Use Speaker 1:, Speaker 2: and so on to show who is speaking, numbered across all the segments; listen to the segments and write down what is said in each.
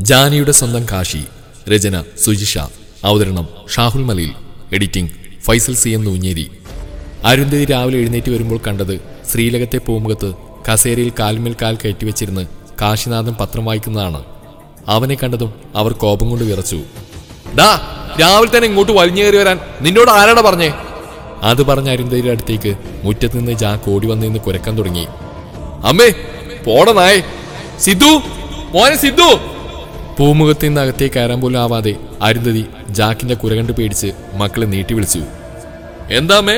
Speaker 1: ജാനിയുടെ സ്വന്തം കാശി രചന സുജിഷ അവതരണം Shahul Malayil editing Faisal C M Noonjeri Arundhati രാവിലെ എഴുന്നേറ്റ് വരുമ്പോൾ കണ്ടത് ശ്രീലകത്തെ പൂമുഖത്ത് കസേരയിൽ കാൽമേൽ കാൽ കയറ്റിവെച്ചിരുന്ന് കാശിനാഥൻ പത്രം വായിക്കുന്നതാണ് അവനെ കണ്ടതും അവർ കോപം കൊണ്ട് വിറച്ചു ഡാ രാവിലെ തന്നെ ഇങ്ങോട്ട് വലിഞ്ഞു കയറി വരാൻ നിന്നോട് ആരാടാ പറഞ്ഞേ അത് പറഞ്ഞ അരുന്ധതിയുടെ അടുത്തേക്ക് മുറ്റത്ത് നിന്ന് ജാക്ക് ഓടി വന്ന് നിന്ന് കുരക്കാൻ തുടങ്ങി അമ്മേ പോട നായേ സിദ്ധു മോനെ സിദ്ധു പൂമുഖത്ത് നിന്ന് അകത്തേക്ക് കയറാൻ പോലും ആവാതെ അരുന്ധതി ജാക്കിന്റെ കുര കണ്ട് പേടിച്ച് മക്കളെ നീട്ടി വിളിച്ചു എന്താമേ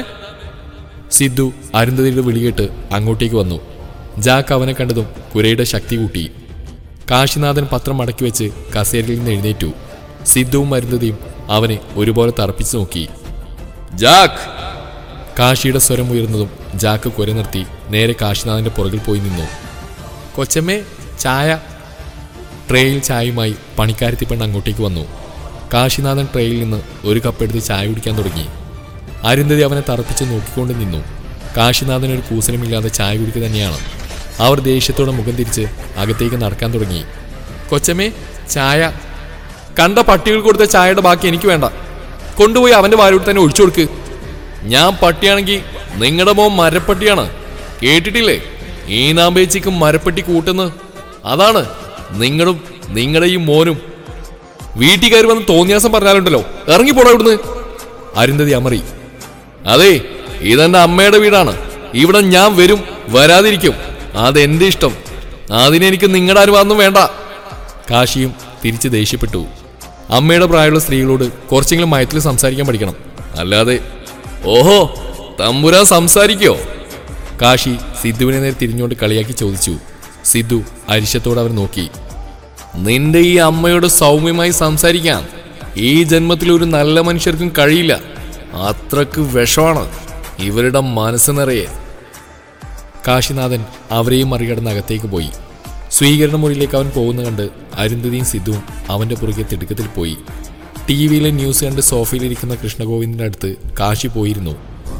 Speaker 1: സിദ്ധു അരുന്ധതിയുടെ വിളികേട്ട് അങ്ങോട്ടേക്ക് വന്നു ജാക്ക് അവനെ കണ്ടതും കുരയുടെ ശക്തി കൂട്ടി കാശിനാഥൻ പത്രം മടക്കി വെച്ച് കസേരയിൽ നിന്ന് എഴുന്നേറ്റു സിദ്ധുവും അരുന്ധതിയും അവനെ ഒരുപോലെ തറപ്പിച്ചു നോക്കി ജാക്ക് കാശിയുടെ സ്വരം ഉയർന്നതും ജാക്ക് കുര നിർത്തി നേരെ കാശിനാഥന്റെ പുറകിൽ പോയി നിന്നു കൊച്ചമ്മേ ചായ ട്രേയിൽ ചായയുമായി പണിക്കാരത്തി പെണ്ണ് അങ്ങോട്ടേക്ക് വന്നു കാശിനാഥൻ ട്രേയിൽ നിന്ന് ഒരു കപ്പെടുത്ത് ചായ കുടിക്കാൻ തുടങ്ങി അരുന്ധതി അവനെ തറപ്പിച്ച് നോക്കിക്കൊണ്ട് നിന്നു കാശിനാഥൻ ഒരു കൂസലമില്ലാതെ ചായ കുടിക്കുക തന്നെയാണ് അവർ ദേഷ്യത്തോടെ മുഖം തിരിച്ച് അകത്തേക്ക് നടക്കാൻ തുടങ്ങി കൊച്ചമ്മേ ചായ കണ്ട പട്ടികൾ കൊടുത്ത ചായയുടെ ബാക്കി എനിക്ക് വേണ്ട കൊണ്ടുപോയി അവന്റെ വാരോട് തന്നെ ഒഴിച്ചു കൊടുക്ക് ഞാൻ പട്ടിയാണെങ്കിൽ നിങ്ങളുടെ മോൻ മരപ്പട്ടിയാണ് കേട്ടിട്ടില്ലേ ഈ നാമ്പേച്ചിക്ക് മരപ്പട്ടി കൂട്ടുന്നു അതാണ് നിങ്ങളും നിങ്ങളുടെ ഈ മോനും വീട്ടിൽ കയറി വന്ന് തോന്നിയാസം പറഞ്ഞാലുണ്ടല്ലോ ഇറങ്ങിപ്പോടാ ഇവിടുന്ന് അരുന്ധതി അമറി അതെ ഇതെന്റെ അമ്മയുടെ വീടാണ് ഇവിടെ ഞാൻ വരും വരാതിരിക്കും അതെന്റെ ഇഷ്ടം അതിനെനിക്ക് നിങ്ങളുടെ അനുവാദം വേണ്ട കാശിയും തിരിച്ച് ദേഷ്യപ്പെട്ടു അമ്മയുടെ പ്രായമുള്ള സ്ത്രീകളോട് കുറച്ചെങ്കിലും മയത്തിൽ സംസാരിക്കാൻ പഠിക്കണം അല്ലാതെ ഓഹോ തമ്പുരാൻ സംസാരിക്കോ കാശി സിദ്ധുവിനെ നേരെ തിരിഞ്ഞുകൊണ്ട് കളിയാക്കി ചോദിച്ചു സിദ്ധു അരിശത്തോടെ അവർ നോക്കി നിന്റെ ഈ അമ്മയോട് സൗമ്യമായി സംസാരിക്കാൻ ഈ ജന്മത്തിൽ ഒരു നല്ല മനുഷ്യർക്കും കഴിയില്ല അത്രക്ക് വിഷമാണ് ഇവരുടെ മനസ്സ് നിറയെ കാശിനാഥൻ അവരെയും മറികടന്ന് അകത്തേക്ക് പോയി സ്വീകരണ മുറിയിലേക്ക് അവൻ പോകുന്ന കണ്ട് അരുന്ധതിയും സിദ്ധുവും അവന്റെ പുറകെ തിടുക്കത്തിൽ പോയി ടി വിയിലെ ന്യൂസ് കണ്ട് സോഫയിലിരിക്കുന്ന കൃഷ്ണഗോവിന്ദന്റെ അടുത്ത് കാശി പോയിരുന്നു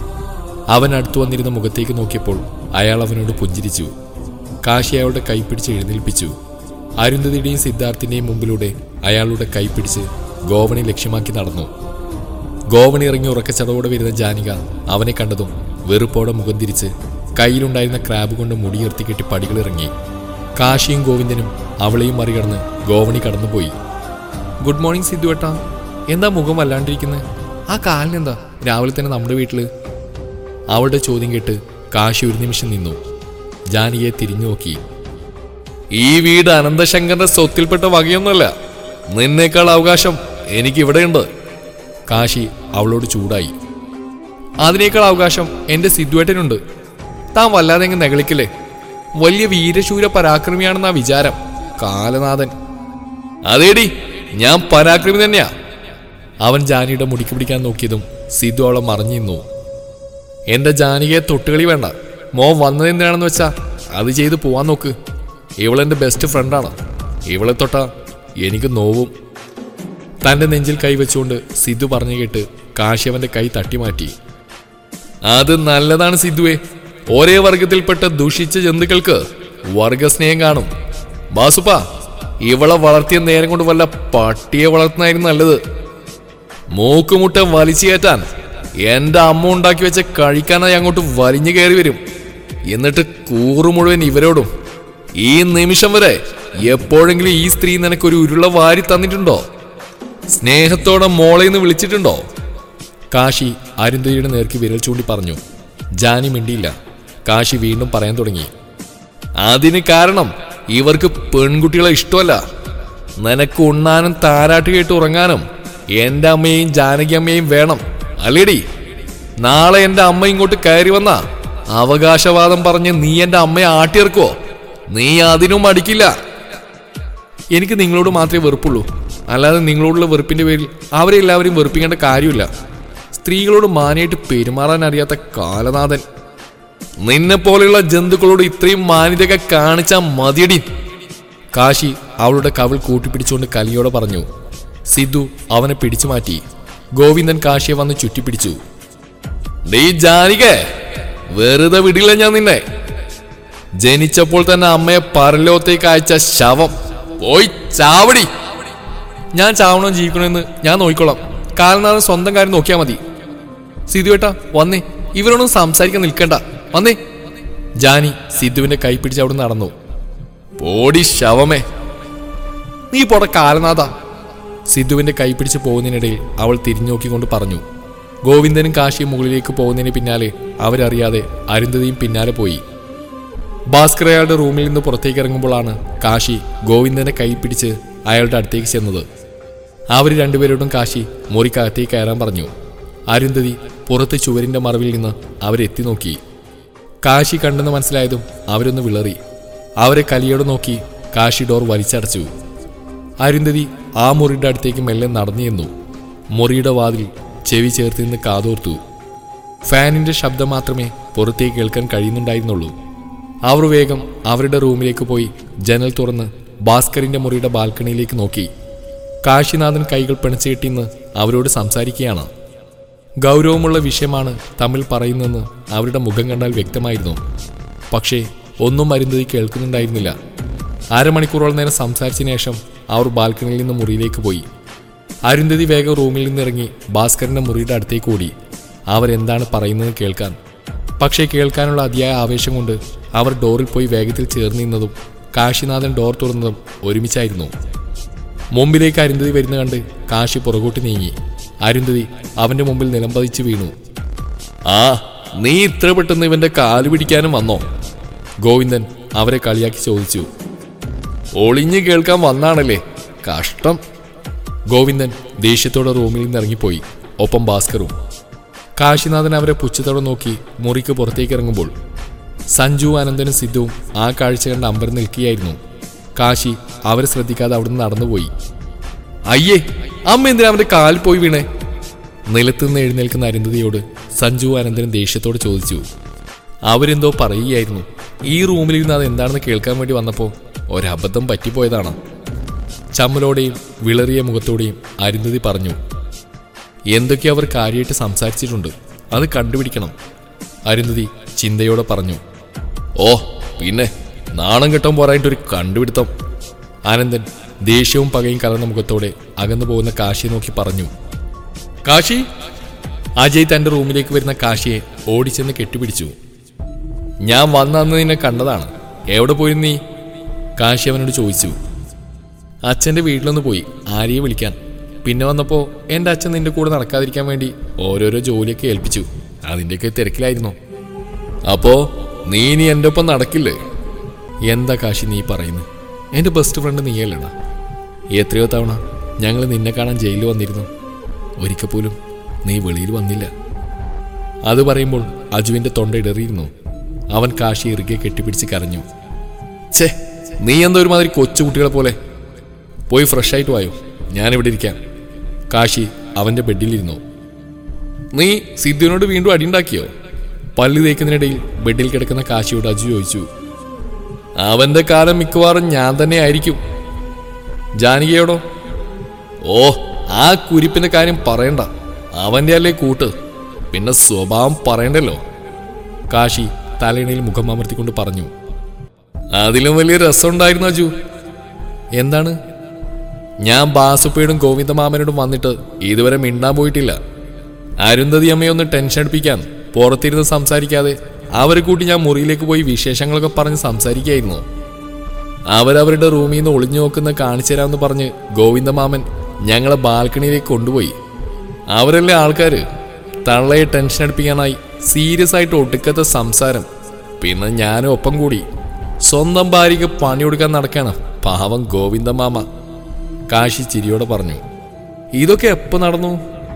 Speaker 1: അവൻ അടുത്തു വന്നിരുന്ന മുഖത്തേക്ക് നോക്കിയപ്പോൾ അയാൾ അവനോട് പുഞ്ചിരിച്ചു കാശി അയാളുടെ കൈ പിടിച്ച് എഴുന്നേൽപ്പിച്ചു അരുന്ധതിയുടെയും സിദ്ധാർത്ഥിന്റെയും മുമ്പിലൂടെ അയാളുടെ കൈ പിടിച്ച് ഗോവണി ലക്ഷ്യമാക്കി നടന്നു ഗോവണി ഇറങ്ങി ഉറക്കച്ചടവോടെ വരുന്ന ജാനിക അവനെ കണ്ടതും വെറുപ്പോടെ മുഖം തിരിച്ച് കയ്യിലുണ്ടായിരുന്ന ക്രാബ് കൊണ്ട് മുടിയുയർത്തി കെട്ടി പടികളിറങ്ങി കാശിയും ഗോവിന്ദനും അവളെയും മറികടന്ന് ഗോവണി കടന്നുപോയി ഗുഡ് മോർണിംഗ് സിദ്ധു ഏട്ടാ എന്താ മുഖം വല്ലാണ്ടിരിക്കുന്നത് ആ കാലിനെന്താ രാവിലെ തന്നെ നമ്മുടെ വീട്ടില് അവളുടെ ചോദ്യം കേട്ട് കാശി ഒരു നിമിഷം നിന്നു ജാനിയെ തിരിഞ്ഞു നോക്കി ഈ വീട് അനന്തശങ്കറിന്റെ സ്വത്തിൽപ്പെട്ട വകയൊന്നുമല്ല നിന്നേക്കാൾ അവകാശം എനിക്ക് ഇവിടെയുണ്ട് കാശി അവളോട് ചൂടായി അതിനേക്കാൾ അവകാശം എന്റെ സിദ്ധുവേട്ടനുണ്ട് താൻ വല്ലാതെ അങ്ങ് നെകളിക്കില്ലേ വലിയ വീരശൂര പരാക്രമിയാണെന്നാ വിചാരം കാലനാഥൻ അതേടി ഞാൻ പരാക്രമി തന്നെയാ അവൻ ജാനിയുടെ മുടിക്ക് പിടിക്കാൻ നോക്കിയതും സിദ്ധു അവളെ മറിഞ്ഞു നിന്നു എന്റെ ജാനികയെ തൊട്ടുകളി വേണ്ട മോ വന്നത് എന്തിനാണെന്ന് വെച്ചാ അത് ചെയ്ത് പോവാൻ നോക്ക് ഇവളെന്റെ ബെസ്റ്റ് ഫ്രണ്ടാണ് ഇവളെ തൊട്ടാ എനിക്ക് നോവും തന്റെ നെഞ്ചിൽ കൈവച്ചുകൊണ്ട് സിദ്ധു പറഞ്ഞു കേട്ട് കാശി അവന്റെ കൈ തട്ടി മാറ്റി അത് നല്ലതാണ് സിദ്ധുവേ ഒരേ വർഗത്തിൽപ്പെട്ട ദുഷിച്ച ജന്തുക്കൾക്ക് വർഗസ്നേഹം കാണും ബാസുപ്പ ഇവളെ വളർത്തിയ നേരം കൊണ്ട് വല്ല പട്ടിയെ വളർത്തുന്നതായിരുന്നു നല്ലത് മൂക്കുമുട്ട വലിച്ചു കയറ്റാൻ എന്റെ അമ്മ ഉണ്ടാക്കി വെച്ച കഴിക്കാനായി അങ്ങോട്ട് വലിഞ്ഞു കയറി വരും എന്നിട്ട് കൂറു മുഴുവൻ ഇവരോടും ഈ നിമിഷം വരെ എപ്പോഴെങ്കിലും ഈ സ്ത്രീ നിനക്കൊരു ഉരുള വാരി തന്നിട്ടുണ്ടോ സ്നേഹത്തോടെ മോളെ നിന്ന് വിളിച്ചിട്ടുണ്ടോ കാശി അരുന്ധതിയുടെ നേർക്ക് വിരൽ ചൂണ്ടി പറഞ്ഞു ജാനി മിണ്ടിയില്ല കാശി വീണ്ടും പറയാൻ തുടങ്ങി അതിന് കാരണം ഇവർക്ക് പെൺകുട്ടികളെ ഇഷ്ടമല്ല നിനക്ക് ഉണ്ണാനും താരാട്ട് കേട്ട് ഉറങ്ങാനും എന്റെ അമ്മയെയും ജാനകി അമ്മയെയും വേണം അല്ലേടി നാളെ എന്റെ അമ്മ ഇങ്ങോട്ട് കയറി വന്ന അവകാശവാദം പറഞ്ഞ് നീ എന്റെ അമ്മയെ ആട്ടിയിറക്കുവോ നീ അതിനും മടിക്കില്ല എനിക്ക് നിങ്ങളോട് മാത്രമേ വെറുപ്പുള്ളൂ അല്ലാതെ നിങ്ങളോടുള്ള വെറുപ്പിന്റെ പേരിൽ അവരെ എല്ലാവരും വെറുപ്പിക്കേണ്ട കാര്യമില്ല സ്ത്രീകളോട് മാനായിട്ട് പെരുമാറാൻ അറിയാത്ത കാലനാഥൻ നിന്നെ പോലെയുള്ള ജന്തുക്കളോട് ഇത്രയും മാന്യതയൊക്കെ കാണിച്ചാൽ മതിയടി കാശി അവളുടെ കവിൾ കൂട്ടിപ്പിടിച്ചുകൊണ്ട് കലിയോടെ പറഞ്ഞു സിദ്ധു അവനെ പിടിച്ചു മാറ്റി ഗോവിന്ദൻ കാശിയെ വന്ന് ചുറ്റിപ്പിടിച്ചു ഡീ ജാനികേ വെറുതെ വിടില്ല ഞാൻ നിന്നെ ജനിച്ചപ്പോൾ തന്നെ അമ്മയെ പരലോകത്തേക്ക് അയച്ച ശവം പോയി ചാവടി ഞാൻ ചാവണോ ജീവിക്കണമെന്ന് ഞാൻ നോക്കിക്കോളാം കാലനാഥൻ സ്വന്തം കാര്യം നോക്കിയാൽ മതി സിധുവേട്ടാ വന്നേ ഇവരോടൊന്നും സംസാരിക്കാൻ നിൽക്കണ്ട വന്നേ ജാനി സിദ്ധുവിന്റെ കൈ പിടിച്ച് അവിടെ നടന്നു പോടി ശവമേ നീ പോട കാലനാഥ സിദ്ധുവിന്റെ കൈ പിടിച്ച് പോകുന്നതിനിടയിൽ അവൾ തിരിഞ്ഞു നോക്കിക്കൊണ്ട് പറഞ്ഞു ഗോവിന്ദനും കാശിയും മുകളിലേക്ക് പോകുന്നതിന് പിന്നാലെ അവരറിയാതെ അരുന്ധതിയും പിന്നാലെ പോയി ഭാസ്കർ അയാളുടെ റൂമിൽ നിന്ന് പുറത്തേക്ക് ഇറങ്ങുമ്പോഴാണ് കാശി ഗോവിന്ദനെ കൈ പിടിച്ച് അയാളുടെ അടുത്തേക്ക് ചെന്നത് അവർ രണ്ടുപേരോടും കാശി മുറിക്കകത്തേക്ക് കയറാൻ പറഞ്ഞു അരുന്ധതി പുറത്ത് ചുവരിന്റെ മറവിൽ നിന്ന് അവരെത്തി നോക്കി കാശി കണ്ടെന്ന് മനസ്സിലായതും അവരൊന്ന് വിളറി അവരെ കലിയോടെ നോക്കി കാശി ഡോർ വലിച്ചടച്ചു അരുന്ധതി ആ മുറിയുടെ അടുത്തേക്ക് മെല്ലെ നടന്നു ചെന്നു മുറിയുടെ വാതിൽ ചെവി ചേർത്ത് നിന്ന് കാതോർത്തു ഫാനിന്റെ ശബ്ദം മാത്രമേ പുറത്തേക്ക് കേൾക്കാൻ കഴിയുന്നുണ്ടായിരുന്നുള്ളൂ അവർ വേഗം അവരുടെ റൂമിലേക്ക് പോയി ജനൽ തുറന്ന് ഭാസ്കറിന്റെ മുറിയുടെ ബാൽക്കണിയിലേക്ക് നോക്കി കാശിനാഥൻ കൈകൾ പിണച്ചുകെട്ടിന്ന് അവരോട് സംസാരിക്കുകയാണ് ഗൗരവമുള്ള വിഷയമാണ് തമ്മിൽ പറയുന്നതെന്ന് അവരുടെ മുഖം കണ്ടാൽ വ്യക്തമായിരുന്നു പക്ഷേ ഒന്നും അരുന്ധതി കേൾക്കുന്നുണ്ടായിരുന്നില്ല അരമണിക്കൂറോളം നേരം സംസാരിച്ചതിന് ശേഷം അവർ ബാൽക്കണിയിൽ നിന്ന് മുറിയിലേക്ക് പോയി അരുന്ധതി വേഗം റൂമിൽ നിന്നിറങ്ങി ഭാസ്കറിന്റെ മുറിയുടെ അടുത്തേക്ക് ഓടി അവരെന്താണ് പറയുന്നത് കേൾക്കാൻ പക്ഷേ കേൾക്കാനുള്ള അതിയായ ആവേശം കൊണ്ട് അവർ ഡോറിൽ പോയി വേഗത്തിൽ ചേർന്ന് നിന്നതും കാശിനാഥൻ ഡോർ തുറന്നതും ഒരുമിച്ചായിരുന്നു മുമ്പിലേക്ക് അരുന്ധതി വരുന്ന കണ്ട് കാശി പുറകോട്ട് നീങ്ങി അരുന്ധതി അവന്റെ മുമ്പിൽ നിലംപതിച്ച് വീണു ആ നീ ഇത്ര പെട്ടെന്ന് ഇവന്റെ കാല് പിടിക്കാനും വന്നോ ഗോവിന്ദൻ അവരെ കളിയാക്കി ചോദിച്ചു ഒളിഞ്ഞു കേൾക്കാൻ വന്നാണല്ലേ കഷ്ടം ഗോവിന്ദൻ ദേഷ്യത്തോടെ റൂമിൽ നിന്ന് ഇറങ്ങിപ്പോയി ഒപ്പം ഭാസ്കറും കാശിനാഥൻ അവരെ പുച്ഛത്തോടെ നോക്കി മുറിക്ക് പുറത്തേക്ക് ഇറങ്ങുമ്പോൾ സഞ്ജു അനന്തനും സിദ്ധുവും ആ കാഴ്ച കണ്ട് അമ്പർ നിൽക്കുകയായിരുന്നു കാശി അവരെ ശ്രദ്ധിക്കാതെ അവിടുന്ന് നടന്നുപോയി അയ്യേ അമ്മ എന്തിനാ അവന്റെ കാലിൽ പോയി വീണേ നിലത്തുനിന്ന് എഴുന്നേൽക്കുന്ന അരുന്ധതിയോട് സഞ്ജു അനന്തനും ദേഷ്യത്തോട് ചോദിച്ചു അവരെന്തോ പറയുകയായിരുന്നു ഈ റൂമിൽ ഇരുന്ന് അത് എന്താണെന്ന് കേൾക്കാൻ വേണ്ടി വന്നപ്പോൾ ഒരബദ്ധം പറ്റിപ്പോയതാണ് ചമ്മലോടെയും വിളറിയ മുഖത്തോടെയും അരുന്ധതി പറഞ്ഞു എന്തൊക്കെ അവർ കാര്യമായിട്ട് സംസാരിച്ചിട്ടുണ്ട് അത് കണ്ടുപിടിക്കണം അരുന്ധതി ചിന്തയോടെ പറഞ്ഞു ഓ പിന്നെ നാണം കെട്ടാൻ പോരായിട്ടൊരു കണ്ടുപിടുത്തം ആനന്ദൻ ദേഷ്യവും പകയും കലർന്ന മുഖത്തോടെ അകന്നു പോകുന്ന കാശിയെ നോക്കി പറഞ്ഞു കാശി അജയ് തന്റെ റൂമിലേക്ക് വരുന്ന കാശിയെ ഓടിച്ചെന്ന് കെട്ടിപ്പിടിച്ചു ഞാൻ വന്ന അന്ന് നിന്നെ കണ്ടതാണ് എവിടെ പോയി നീ കാശി അവനോട് ചോദിച്ചു അച്ഛൻ്റെ വീട്ടിലൊന്ന് പോയി ആര്യയെ വിളിക്കാൻ പിന്നെ വന്നപ്പോൾ എൻ്റെ അച്ഛൻ നിന്റെ കൂടെ നടക്കാതിരിക്കാൻ വേണ്ടി ഓരോരോ ജോലിയൊക്കെ ഏൽപ്പിച്ചു അതിൻ്റെയൊക്കെ തിരക്കിലായിരുന്നു അപ്പോൾ നീ ഇനി എൻ്റെ ഒപ്പം നടക്കില്ലേ എന്താ കാശി നീ പറയുന്നത് എൻ്റെ ബെസ്റ്റ് ഫ്രണ്ട് നീയല്ലടാ എത്രയോ തവണ ഞങ്ങൾ നിന്നെ കാണാൻ ജയിലിൽ വന്നിരുന്നു ഒരിക്കൽ പോലും നീ വെളിയിൽ വന്നില്ല അത് പറയുമ്പോൾ അജുവിൻ്റെ തൊണ്ട ഇടറിയിരുന്നു അവൻ കാശി ഇറുകെ കെട്ടിപ്പിടിച്ച് കരഞ്ഞു ഛേ നീ എന്തോ ഒരുമാതിരി കൊച്ചുകുട്ടികളെ പോലെ പോയി ഫ്രഷ് ആയിട്ട് വായോ ഞാനിവിടെ ഇരിക്കാം കാശി അവന്റെ ബെഡിലിരുന്നു നീ സിദ്ധുവിനോട് വീണ്ടും അടിയുണ്ടാക്കിയോ പല്ല് തേക്കുന്നതിനിടയിൽ ബെഡിൽ കിടക്കുന്ന കാശിയോട് അജു ചോദിച്ചു അവന്റെ കാലം മിക്കവാറും ഞാൻ തന്നെ ആയിരിക്കും ജാനകിയോടോ ഓ ആ കുരിപ്പിന്റെ കാര്യം പറയണ്ട അവന്റെ അല്ലേ കൂട്ട് പിന്നെ സ്വഭാവം പറയണ്ടല്ലോ കാശി തലയിണയിൽ മുഖം അമർത്തിക്കൊണ്ട് പറഞ്ഞു അതിലും വലിയ രസമുണ്ടായിരുന്നു അജു എന്താണ് ഞാൻ ബാസുപ്പയോടും ഗോവിന്ദമാമനോടും വന്നിട്ട് ഇതുവരെ മിണ്ടാൻ പോയിട്ടില്ല അരുന്ധതി അമ്മയൊന്ന് ടെൻഷൻ അടുപ്പിക്കാൻ പുറത്തിരുന്ന് സംസാരിക്കാതെ അവരെ കൂട്ടി ഞാൻ മുറിയിലേക്ക് പോയി വിശേഷങ്ങളൊക്കെ പറഞ്ഞ് സംസാരിക്കായിരുന്നു അവരവരുടെ റൂമിൽ നിന്ന് ഒളിഞ്ഞു നോക്കുന്ന കാണിച്ചു തരാമെന്ന് പറഞ്ഞ് ഗോവിന്ദമാമൻ ഞങ്ങളെ ബാൽക്കണിയിലേക്ക് കൊണ്ടുപോയി അവരല്ലേ ആൾക്കാര് തള്ളയെ ടെൻഷൻ അടുപ്പിക്കാനായി സീരിയസ് ആയിട്ട് ഒടുക്കത്തെ സംസാരം പിന്നെ ഞാനും ഒപ്പം കൂടി സ്വന്തം ഭാര്യയ്ക്ക് പണി കൊടുക്കാൻ നടക്കാണ് പാവം ഗോവിന്ദമാമ കാശി ചിരിയോടെ പറഞ്ഞു ഇതൊക്കെ എപ്പോ നടന്നു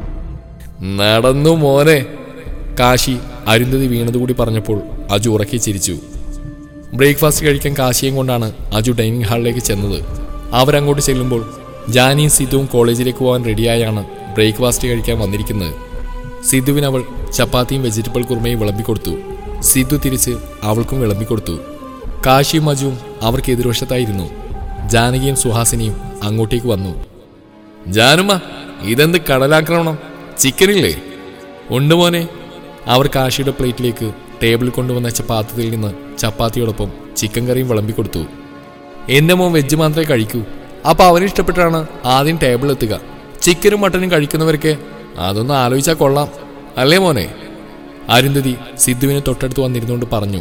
Speaker 1: നടന്നു മോനെ കാശി അരുന്ധതി വീണതുകൂടി പറഞ്ഞപ്പോൾ അജു ഉറക്കി ചിരിച്ചു ബ്രേക്ക്ഫാസ്റ്റ് കഴിക്കാൻ കാശിയും കൊണ്ടാണ് അജു ഡൈനിങ് ഹാളിലേക്ക് ചെന്നത് അവരങ്ങോട്ട് ചെല്ലുമ്പോൾ ജാനിയും സിദ്ധുവും കോളേജിലേക്ക് പോകാൻ റെഡിയായാണ് ബ്രേക്ക്ഫാസ്റ്റ് കഴിക്കാൻ വന്നിരിക്കുന്നത് സിദ്ധുവിന് അവൾ ചപ്പാത്തിയും വെജിറ്റബിൾ കുറുമയും വിളമ്പിക്കൊടുത്തു സിദ്ധു തിരിച്ച് അവൾക്കും വിളമ്പിക്കൊടുത്തു കാശിയും അജുവും അവർക്ക് എതിർവശത്തായിരുന്നു ജാനകിയും സുഹാസിനിയും അങ്ങോട്ടേക്ക് വന്നു ജാനുമ്മ ഇതെന്ത് കടലാക്രമണം ചിക്കനില്ലേ ഉണ്ട് മോനെ അവർ കാശിയുടെ പ്ലേറ്റിലേക്ക് ടേബിളിൽ കൊണ്ടുവന്ന ചപ്പാത്തിയിൽ നിന്ന് ചപ്പാത്തിയോടൊപ്പം ചിക്കൻ കറിയും വിളമ്പിക്കൊടുത്തു എന്റെ മോൻ വെജ് മാത്രമേ കഴിക്കൂ അപ്പൊ അവന് ഇഷ്ടപ്പെട്ടാണ് ആദ്യം ടേബിൾ എത്തുക ചിക്കനും മട്ടനും കഴിക്കുന്നവർക്ക് അതൊന്ന് ആലോചിച്ചാൽ കൊള്ളാം അല്ലേ മോനെ അരുന്ധതി സിദ്ധുവിനെ തൊട്ടടുത്ത് വന്നിരുന്നുകൊണ്ട് പറഞ്ഞു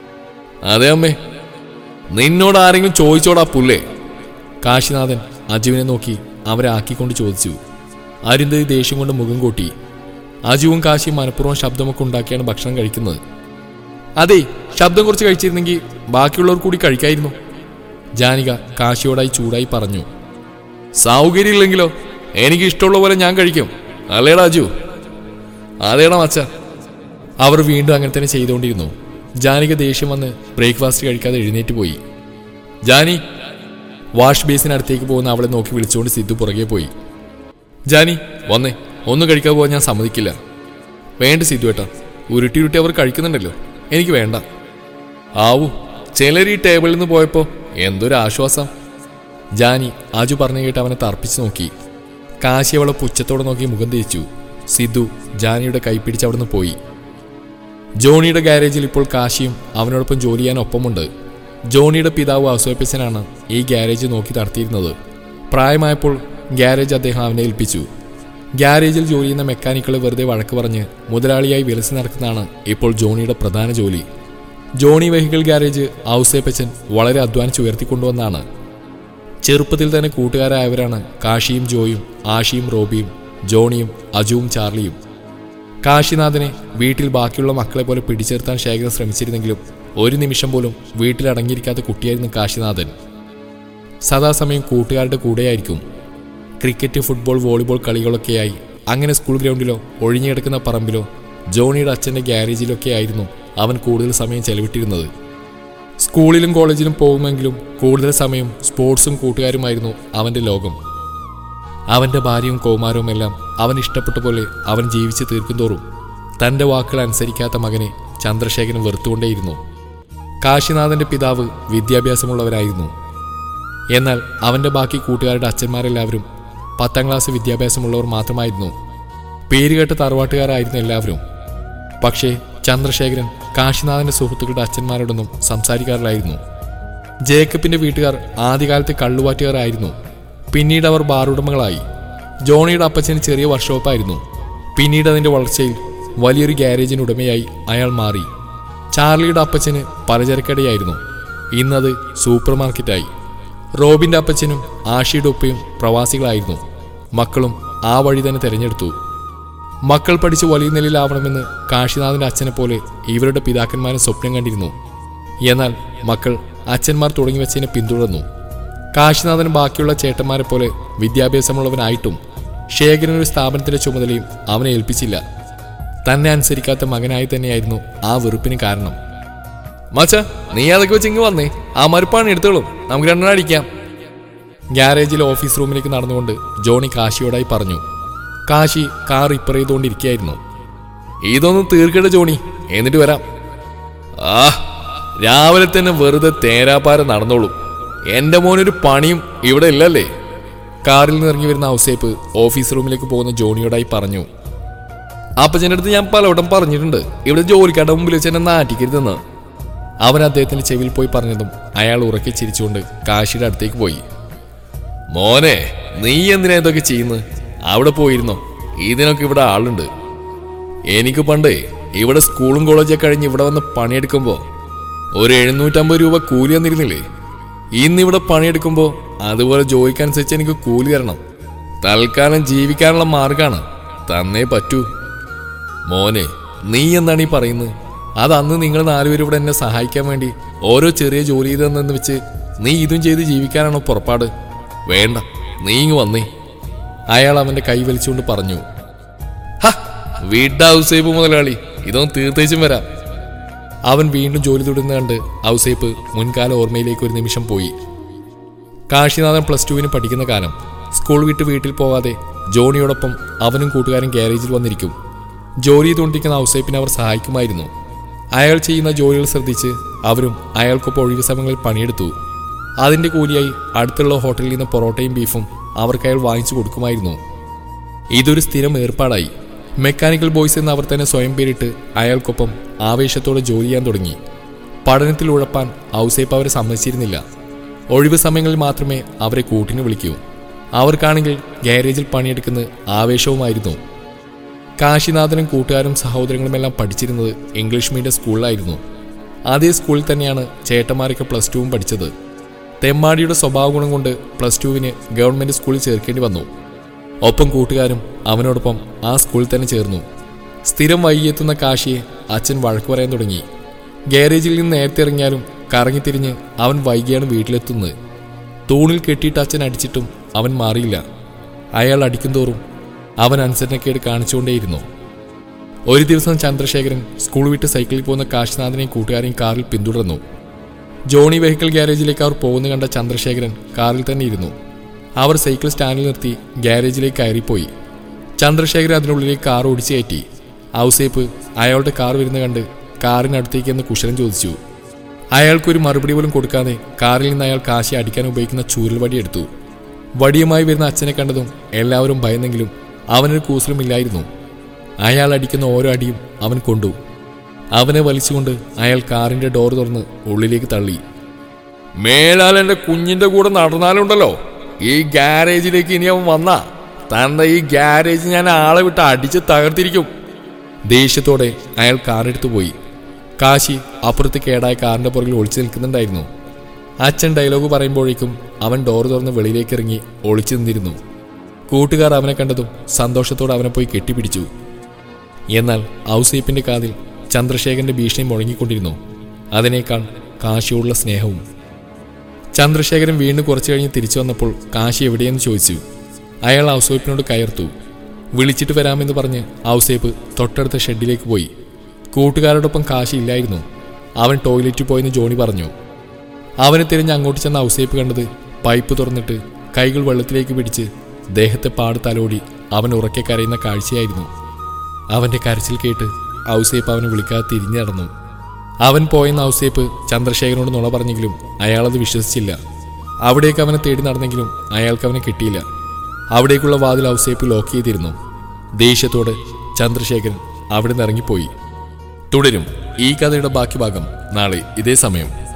Speaker 1: അതെ അമ്മേ നിന്നോട് ആരെങ്കിലും ചോദിച്ചോടാ പുല്ലേ കാശിനാഥൻ അജുവിനെ നോക്കി അവരെ ആക്കിക്കൊണ്ട് ചോദിച്ചു അരുന്ധതി ദേഷ്യം കൊണ്ട് മുഖം കൂട്ടി അജുവും കാശിയും മനഃപൂർവ്വം ശബ്ദമൊക്കെ ഉണ്ടാക്കിയാണ് ഭക്ഷണം കഴിക്കുന്നത് അതെ ശബ്ദം കുറച്ച് കഴിച്ചിരുന്നെങ്കിൽ ബാക്കിയുള്ളവർ കൂടി കഴിക്കായിരുന്നു ജാനിക കാശിയോടായി ചൂടായി പറഞ്ഞു സൗകര്യമില്ലെങ്കിലോ എനിക്ക് ഇഷ്ടമുള്ള പോലെ ഞാൻ കഴിക്കും അല്ലേടാ അജു അതേടാ മച്ച അവർ വീണ്ടും അങ്ങനെ തന്നെ ചെയ്തുകൊണ്ടിരുന്നു ജാനിക ദേഷ്യം വന്ന് ബ്രേക്ക്ഫാസ്റ്റ് കഴിക്കാതെ എഴുന്നേറ്റ് പോയി ജാനി വാഷ് ബേസിനടുത്തേക്ക് പോകുന്ന അവളെ നോക്കി വിളിച്ചുകൊണ്ട് സിദ്ധു പുറകെ പോയി ജാനി വന്നേ ഒന്ന് കഴിക്കാൻ പോകാൻ ഞാൻ സമ്മതിക്കില്ല വേണ്ട സിദ്ധു ഏട്ടാ ഉരുട്ടി ഉരുട്ടി അവർ കഴിക്കുന്നുണ്ടല്ലോ എനിക്ക് വേണ്ട ആവൂ ചിലർ ഈ ടേബിളിൽ നിന്ന് പോയപ്പോ എന്തൊരു ആശ്വാസം ജാനി ആജു പറഞ്ഞു കേട്ട് അവനെ തർപ്പിച്ചു നോക്കി കാശി അവളെ പുച്ഛത്തോടെ നോക്കി മുഖം തിരിച്ചു സിദ്ധു ജാനിയുടെ കൈ പിടിച്ച് അവിടുന്ന് പോയി ജോണിയുടെ ഗാരേജിൽ ഇപ്പോൾ കാശിയും അവനോടൊപ്പം ജോലി ചെയ്യാൻ ഒപ്പമുണ്ട് ജോണിയുടെ പിതാവ് അസോപ്പിച്ചനാണ് ഈ ഗാരേജ് നോക്കി നടത്തിയിരുന്നത് പ്രായമായപ്പോൾ ഗാരേജ് അദ്ദേഹം അവനെ ഏൽപ്പിച്ചു ഗാരേജിൽ ജോലി ചെയ്യുന്ന മെക്കാനിക്കുകളെ വെറുതെ വഴക്ക് പറഞ്ഞ് മുതലാളിയായി വിലസി നടക്കുന്നതാണ് ഇപ്പോൾ ജോണിയുടെ പ്രധാന ജോലി ജോണി വെഹിക്കിൾ ഗാരേജ് ഔസേപ്പച്ചൻ വളരെ അധ്വാനിച്ച് ഉയർത്തിക്കൊണ്ടുവന്നാണ് ചെറുപ്പത്തിൽ തന്നെ കൂട്ടുകാരായവരാണ് കാശിയും ജോയും ആഷിയും റോബിയും ജോണിയും അജുവും ചാർലിയും കാശിനാഥനെ വീട്ടിൽ ബാക്കിയുള്ള മക്കളെ പോലെ പിടിച്ചെടുത്താൻ ശേഖരൻ ശ്രമിച്ചിരുന്നെങ്കിലും ഒരു നിമിഷം പോലും വീട്ടിൽ അടങ്ങിയിരിക്കാത്ത കുട്ടിയായിരുന്നു കാശിനാഥൻ സദാസമയം കൂട്ടുകാരുടെ കൂടെയായിരിക്കും ക്രിക്കറ്റ് ഫുട്ബോൾ വോളിബോൾ കളികളൊക്കെയായി അങ്ങനെ സ്കൂൾ ഗ്രൗണ്ടിലോ ഒഴിഞ്ഞുകിടക്കുന്ന പറമ്പിലോ ജോണിയുടെ അച്ഛൻ്റെ ഗ്യാരേജിലൊക്കെ ആയിരുന്നു അവൻ കൂടുതൽ സമയം ചെലവിട്ടിരുന്നത് സ്കൂളിലും കോളേജിലും പോകുമെങ്കിലും കൂടുതൽ സമയം സ്പോർട്സും കൂട്ടുകാരുമായിരുന്നു അവൻ്റെ ലോകം അവൻ്റെ ഭാര്യയും കൗമാരവും എല്ലാം അവൻ ഇഷ്ടപ്പെട്ട പോലെ അവൻ ജീവിച്ച് തീർക്കുന്തോറും തൻ്റെ വാക്കുകൾ അനുസരിക്കാത്ത മകനെ ചന്ദ്രശേഖരൻ വെറുത്തുകൊണ്ടേയിരുന്നു കാശിനാഥൻ്റെ പിതാവ് വിദ്യാഭ്യാസമുള്ളവരായിരുന്നു എന്നാൽ അവൻ്റെ ബാക്കി കൂട്ടുകാരുടെ അച്ഛന്മാരെല്ലാവരും പത്താം ക്ലാസ് വിദ്യാഭ്യാസമുള്ളവർ മാത്രമായിരുന്നു പേരുകേട്ട തറവാട്ടുകാരായിരുന്നു എല്ലാവരും പക്ഷേ ചന്ദ്രശേഖരൻ കാശിനാഥന്റെ സുഹൃത്തുക്കളുടെ അച്ഛന്മാരോടൊന്നും സംസാരിക്കാറില്ലായിരുന്നു ജേക്കബിന്റെ വീട്ടുകാർ ആദ്യകാലത്ത് കള്ളുവാറ്റുകാരായിരുന്നു പിന്നീട് അവർ ബാറുടമകളായി ജോണിയുടെ അപ്പച്ചന് ചെറിയ വർക്ക്ഷോപ്പായിരുന്നു പിന്നീട് അതിന്റെ വളർച്ചയിൽ വലിയൊരു ഗ്യാരേജിന് ഉടമയായി അയാൾ മാറി ചാർലിയുടെ അപ്പച്ചന് പലചരക്കടയായിരുന്നു ഇന്നത് സൂപ്പർ മാർക്കറ്റായി റോബിന്റെ അപ്പച്ചനും ആഷിയുടെ ഉപ്പയും പ്രവാസികളായിരുന്നു മക്കളും ആ വഴി തന്നെ തിരഞ്ഞെടുത്തു മക്കൾ പഠിച്ച് വലിയ നിലയിലാവണമെന്ന് കാശിനാഥന്റെ അച്ഛനെ പോലെ ഇവരുടെ പിതാക്കന്മാരും സ്വപ്നം കണ്ടിരുന്നു എന്നാൽ മക്കൾ അച്ഛന്മാർ തുടങ്ങി വെച്ചതിനെ പിന്തുടർന്നു കാശിനാഥൻ ബാക്കിയുള്ള ചേട്ടന്മാരെ പോലെ വിദ്യാഭ്യാസമുള്ളവനായിട്ടും ശേഖരൻ ഒരു സ്ഥാപനത്തിന്റെ ചുമതലയും അവനെ ഏൽപ്പിച്ചില്ല തന്നെ അനുസരിക്കാത്ത മകനായി തന്നെയായിരുന്നു ആ വെറുപ്പിന് കാരണം മച്ച നീ അതൊക്കെ വെച്ച് ഇങ്ങ് വന്നേ ആ മരുപ്പാണ് എടുത്തോളും നമുക്ക് രണ്ടെണ്ണം അടിക്കാം ഗ്യാരേജിലെ ഓഫീസ് റൂമിലേക്ക് നടന്നുകൊണ്ട് ജോണി കാശിയോടായി പറഞ്ഞു കാശി കാർ റിപ്പയർ ചെയ്തുകൊണ്ടിരിക്കുകയായിരുന്നു ഇതൊന്നും തീർക്കട്ടെ ജോണി എന്നിട്ട് വരാം ആ രാവിലെ തന്നെ വെറുതെ തേരാപ്പാര നടന്നോളൂ എന്റെ മോനൊരു പണിയും ഇവിടെ ഇല്ലല്ലേ കാറിൽ നിന്ന് ഇറങ്ങി വരുന്ന ഔസേപ്പ് ഓഫീസ് റൂമിലേക്ക് പോകുന്ന ജോണിയോടായി പറഞ്ഞു അപ്പച്ചൻ്റെ അടുത്ത് ഞാൻ പലവട്ടം പറഞ്ഞിട്ടുണ്ട് ഇവിടെ ജോലിക്കാരുടെ മുമ്പിൽ വെച്ച് എന്നെ നാട്ടിക്കരുതെന്ന് അവൻ അദ്ദേഹത്തിന്റെ ചെവിയിൽ പോയി പറഞ്ഞതും അയാൾ ഉറക്കെ ചിരിച്ചുകൊണ്ട് കാശിയുടെ അടുത്തേക്ക് പോയി മോനെ നീ എന്തിനാ ഇതൊക്കെ ചെയ്യുന്നത് അവിടെ പോയിരുന്നോ ഇതിനൊക്കെ ഇവിടെ ആളുണ്ട് എനിക്ക് പണ്ടേ ഇവിടെ സ്കൂളും കോളേജൊക്കെ കഴിഞ്ഞ് ഇവിടെ വന്ന് പണിയെടുക്കുമ്പോൾ ഒരു എഴുന്നൂറ്റമ്പത് രൂപ കൂലി തന്നിരുന്നില്ലേ ഇന്നിവിടെ പണിയെടുക്കുമ്പോൾ അതുപോലെ ജോലിക്കനുസരിച്ച് എനിക്ക് കൂലി തരണം തൽക്കാലം ജീവിക്കാനുള്ള മാർഗമാണ് തന്നേ പറ്റൂ മോനെ നീ എന്താണ് ഈ പറയുന്നത് അത് അന്ന് നിങ്ങൾ നാലുപേരും ഇവിടെ എന്നെ സഹായിക്കാൻ വേണ്ടി ഓരോ ചെറിയ ജോലി ചെയ്തെന്ന് വെച്ച് നീ ഇതും ചെയ്ത് ജീവിക്കാനാണോ പുറപ്പാട് വേണ്ട നീ ഇങ്ങ് വന്നേ അയാൾ അവന്റെ കൈ വലിച്ചുകൊണ്ട് പറഞ്ഞു "ഹ, വിട ഔസേപ്പ് മുതലാളി ഇതൊന്നും തീർത്തേച്ചും വരാം അവൻ വീണ്ടും ജോലി തുടരുന്ന കണ്ട് ഔസേപ്പ് മുൻകാല ഓർമ്മയിലേക്ക് ഒരു നിമിഷം പോയി കാശിനാഥൻ പ്ലസ് ടുവിന് പഠിക്കുന്ന കാലം സ്കൂൾ വിട്ട് വീട്ടിൽ പോകാതെ ജോണിയോടൊപ്പം അവനും കൂട്ടുകാരും ഗ്യാരേജിൽ വന്നിരിക്കും ജോലി ചെയ്തുകൊണ്ടിരിക്കുന്ന ഔസേപ്പിനെ അവർ സഹായിക്കുമായിരുന്നു അയാൾ ചെയ്യുന്ന ജോലികൾ ശ്രദ്ധിച്ച് അവരും അയാൾക്കൊപ്പം ഒഴിവ് സമയങ്ങളിൽ പണിയെടുത്തു അതിന്റെ കൂലിയായി അടുത്തുള്ള ഹോട്ടലിൽ നിന്ന് പൊറോട്ടയും ബീഫും അവർക്ക് അയാൾ വാങ്ങിച്ചു കൊടുക്കുമായിരുന്നു ഇതൊരു സ്ഥിരം ഏർപ്പാടായി മെക്കാനിക്കൽ ബോയ്സ് എന്ന് അവർ തന്നെ സ്വയം പേരിട്ട് അയാൾക്കൊപ്പം ആവേശത്തോടെ ജോലി ചെയ്യാൻ തുടങ്ങി പഠനത്തിൽ ഉഴപ്പാൻ ഔസേപ്പ് അവരെ സമ്മതിച്ചിരുന്നില്ല ഒഴിവ് സമയങ്ങളിൽ മാത്രമേ അവരെ കൂട്ടിന് വിളിക്കൂ അവർക്കാണെങ്കിൽ ഗാരേജിൽ പണിയെടുക്കുന്ന ആവേശവുമായിരുന്നു കാശിനാഥനും കൂട്ടുകാരും സഹോദരങ്ങളുമെല്ലാം പഠിച്ചിരുന്നത് ഇംഗ്ലീഷ് മീഡിയം സ്കൂളിലായിരുന്നു അതേ സ്കൂളിൽ തന്നെയാണ് ചേട്ടന്മാരൊക്കെ പ്ലസ് ടുവും പഠിച്ചത് തെമ്മാടിയുടെ സ്വഭാവ ഗുണം കൊണ്ട് പ്ലസ് ടുവിന് ഗവൺമെന്റ് സ്കൂളിൽ ചേർക്കേണ്ടി വന്നു ഒപ്പം കൂട്ടുകാരും അവനോടൊപ്പം ആ സ്കൂളിൽ തന്നെ ചേർന്നു സ്ഥിരം വൈകിയെത്തുന്ന കാശിയെ അച്ഛൻ വഴക്ക് പറയാൻ തുടങ്ങി ഗാരേജിൽ നിന്ന് നേരത്തെ ഇറങ്ങിയാലും കറങ്ങിത്തിരിഞ്ഞ് അവൻ വൈകിയാണ് വീട്ടിലെത്തുന്നത് തൂണിൽ കെട്ടിയിട്ട് അച്ഛൻ അടിച്ചിട്ടും അവൻ മാറിയില്ല അയാൾ അടിക്കും തോറും അവൻ അനുസരണക്കേട് കാണിച്ചുകൊണ്ടേയിരുന്നു ഒരു ദിവസം ചന്ദ്രശേഖരൻ സ്കൂൾ വിട്ട് സൈക്കിളിൽ പോകുന്ന കാശിനാഥനെയും കൂട്ടുകാരെയും കാറിൽ പിന്തുടർന്നു ജോണി വെഹിക്കിൾ ഗ്യാരേജിലേക്ക് അവർ പോകുന്ന കണ്ട ചന്ദ്രശേഖരൻ കാറിൽ തന്നെ ഇരുന്നു അവർ സൈക്കിൾ സ്റ്റാൻഡിൽ നിർത്തി ഗ്യാരേജിലേക്ക് കയറിപ്പോയി ചന്ദ്രശേഖരൻ അതിനുള്ളിലേക്ക് കാർ ഓടിച്ചു കയറ്റി ഔസേപ്പ് അയാളുടെ കാർ വരുന്ന കണ്ട് കാറിനടുത്തേക്ക് എന്ന് കുശലം ചോദിച്ചു അയാൾക്കൊരു മറുപടി പോലും കൊടുക്കാതെ കാറിൽ നിന്ന് അയാൾ കാശി അടിക്കാൻ ഉപയോഗിക്കുന്ന ചൂരൽ വടി എടുത്തു വടിയുമായി വരുന്ന അച്ഛനെ കണ്ടതും എല്ലാവരും ഭയന്നെങ്കിലും അവനൊരു കൂസലുമില്ലായിരുന്നു അയാൾ അടിക്കുന്ന ഓരോ അടിയും അവൻ കൊണ്ടു അവനെ വലിച്ചുകൊണ്ട് അയാൾ കാറിന്റെ ഡോർ തുറന്ന് ഉള്ളിലേക്ക് തള്ളി മേലാൽ എന്റെ കുഞ്ഞിന്റെ കൂടെ നടന്നാലുണ്ടല്ലോ ഈ ഗ്യാരേജിലേക്ക് ഇനി അവൻ വന്നാ തന്റെ ഈ ഗ്യാരേജ് ഞാൻ ആളെ വിട്ട് അടിച്ച് തകർത്തിരിക്കും ദേഷ്യത്തോടെ അയാൾ കാറെടുത്തു പോയി കാശി അപ്പുറത്ത് കേടായ കാറിന്റെ പുറകിൽ ഒളിച്ചു നിൽക്കുന്നുണ്ടായിരുന്നു അച്ഛൻ ഡയലോഗ് പറയുമ്പോഴേക്കും അവൻ ഡോർ തുറന്ന് വെളിയിലേക്ക് ഇറങ്ങി ഒളിച്ചു നിന്നിരുന്നു കൂട്ടുകാർ അവനെ കണ്ടതും സന്തോഷത്തോടെ അവനെ പോയി കെട്ടിപ്പിടിച്ചു എന്നാൽ ഔസേപ്പിന്റെ കാതിൽ ചന്ദ്രശേഖരന്റെ ഭീഷണി മുഴങ്ങിക്കൊണ്ടിരുന്നു അതിനേക്കാൾ കാശിയോടുള്ള സ്നേഹവും ചന്ദ്രശേഖരൻ വീണ്ടും കുറച്ചു കഴിഞ്ഞ് തിരിച്ചു വന്നപ്പോൾ കാശി എവിടെയെന്ന് ചോദിച്ചു അയാൾ ഔസേപ്പിനോട് കയർത്തു വിളിച്ചിട്ട് വരാമെന്ന് പറഞ്ഞ് ഔസേപ്പ് തൊട്ടടുത്ത ഷെഡിലേക്ക് പോയി കൂട്ടുകാരോടൊപ്പം കാശി ഇല്ലായിരുന്നു അവൻ ടോയ്ലറ്റിൽ പോയെന്ന് ജോണി പറഞ്ഞു അവനെ തിരിഞ്ഞ് അങ്ങോട്ട് ചെന്ന ഔസേപ്പ് കണ്ടത് പൈപ്പ് തുറന്നിട്ട് കൈകൾ വെള്ളത്തിലേക്ക് പിടിച്ച് ദേഹത്തെ പാട് തലോടി അവൻ ഉറക്കെ കരയുന്ന കാഴ്ചയായിരുന്നു അവന്റെ കരച്ചിൽ കേട്ട് ഔസേപ്പ് അവനെ വിളിക്കാതെ തിരിഞ്ഞു നടന്നു അവൻ പോയെന്ന ഔസേപ്പ് ചന്ദ്രശേഖരനോട് നുണ പറഞ്ഞെങ്കിലും അയാളത് വിശ്വസിച്ചില്ല അവിടേക്ക് അവനെ തേടി നടന്നെങ്കിലും അയാൾക്ക് അവനെ കിട്ടിയില്ല അവിടേക്കുള്ള വാതിൽ ഔസേപ്പ് ലോക്ക് ചെയ്തിരുന്നു ദേഷ്യത്തോടെ ചന്ദ്രശേഖരൻ അവിടെ നിന്ന് ഇറങ്ങിപ്പോയി തുടരും ഈ കഥയുടെ ബാക്കി ഭാഗം നാളെ ഇതേ സമയം